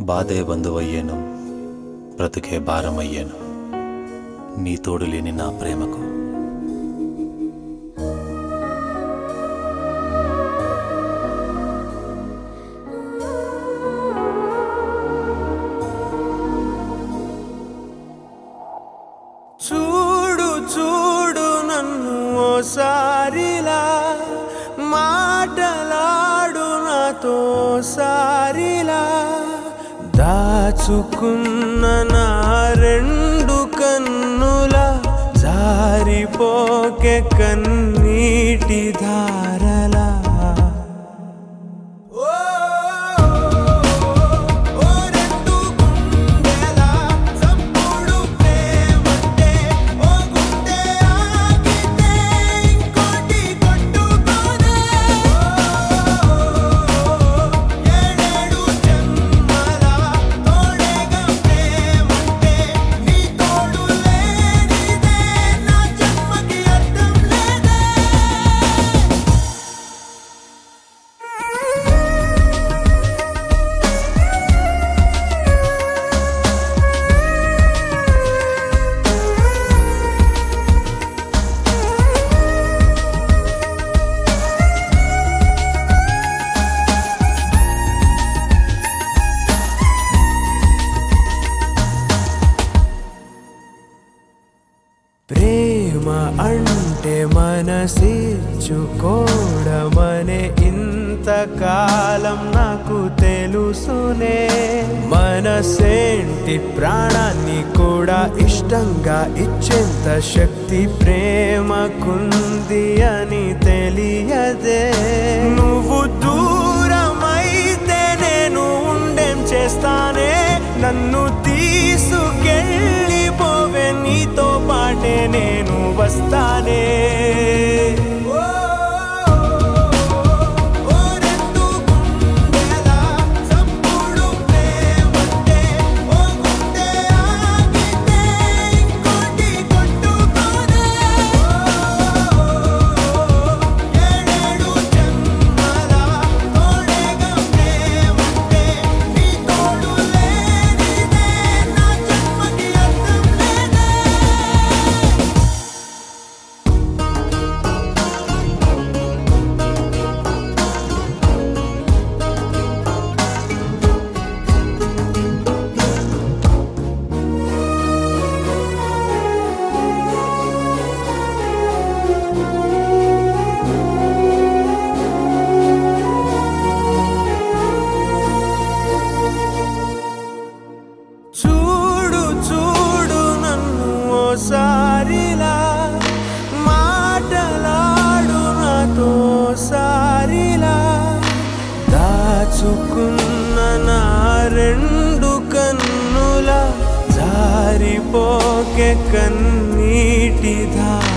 బాధే బంధువయ్యేను బ్రతుకే భారమయ్యేను నీ తోడు లేని నా ప్రేమకు చూడు చూడు నన్ను ఓసారిలా మాటలాడు నాతో సారిలా దాచుకున్న నా రెండు కన్నుల జారిపోకే కన్నీటి ధారలా ఓ రెండు గుండెలా చప్పుడు ప్రేమంటే ఓ గుండె ఆగితే ఇంకోటి కొట్టుకోనే ఏడేడు జన్మల తోడేగా ప్రేమంటే నీ తోడు లేనిదే నా జన్మకి అర్థం లేదే ప్రేమ అంటే మనసిచ్చుకోవడమనే ఇంతకాలం నాకు తెలుసునే మనసేంటి ప్రాణాన్ని కూడా ఇష్టంగా ఇచ్చేంత శక్తి ప్రేమకుంది అని తెలియదే నువ్వు దూరమైతే నేను ఉండేం చేస్తానే నన్ను తీసుకెళ్ళిపోవే నీతో పాటే నేను వస్తానే ఓ రెండు గుండెలా చప్పుడు ప్రేమంటే ఓ గుండె ఆగితే ఇంకోటి కొట్టుకోనే ఏడేడు జన్మల తోడేగా ప్రేమంటే నీ తోడు లేనిదే నా జన్మకి అర్థం లేదే చూడు చూడు నన్ను ఓసారిలా మాటలాడు నాతో సారిలా దాచుకున్న నా రెండు కన్నుల జారిపోకే కన్నీటి ధార